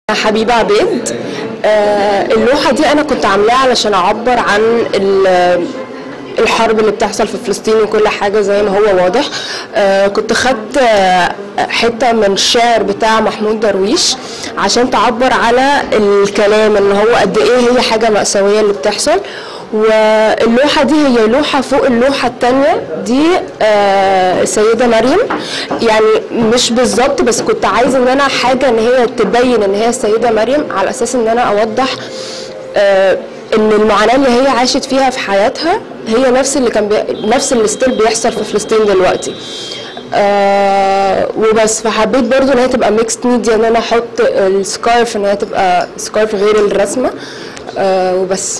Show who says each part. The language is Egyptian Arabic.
Speaker 1: حبيبة عبيد آه، اللوحة دي أنا كنت عاملاها علشان أعبر عن ال- الحرب اللي بتحصل في فلسطين وكل حاجة زي ما هو واضح آه، كنت خدت آه، حتة من الشعر بتاع محمود درويش عشان تعبر على الكلام ان هو قد ايه هي حاجة مأساوية اللي بتحصل واللوحة دي هي لوحة فوق اللوحة التانية دي آه، السيدة مريم يعني مش بالظبط بس كنت عايزة ان انا حاجة ان هي تبين ان هي السيدة مريم على اساس ان انا اوضح آه، ان المعاناة اللي هي عاشت فيها في حياتها هي نفس اللي كان بي... نفس اللي ستيل بيحصل في فلسطين دلوقتي آه وبس فحبيت برضو ان هي تبقى ميكست ميديا ان انا احط السكارف ان هي تبقى سكارف غير الرسمه آه وبس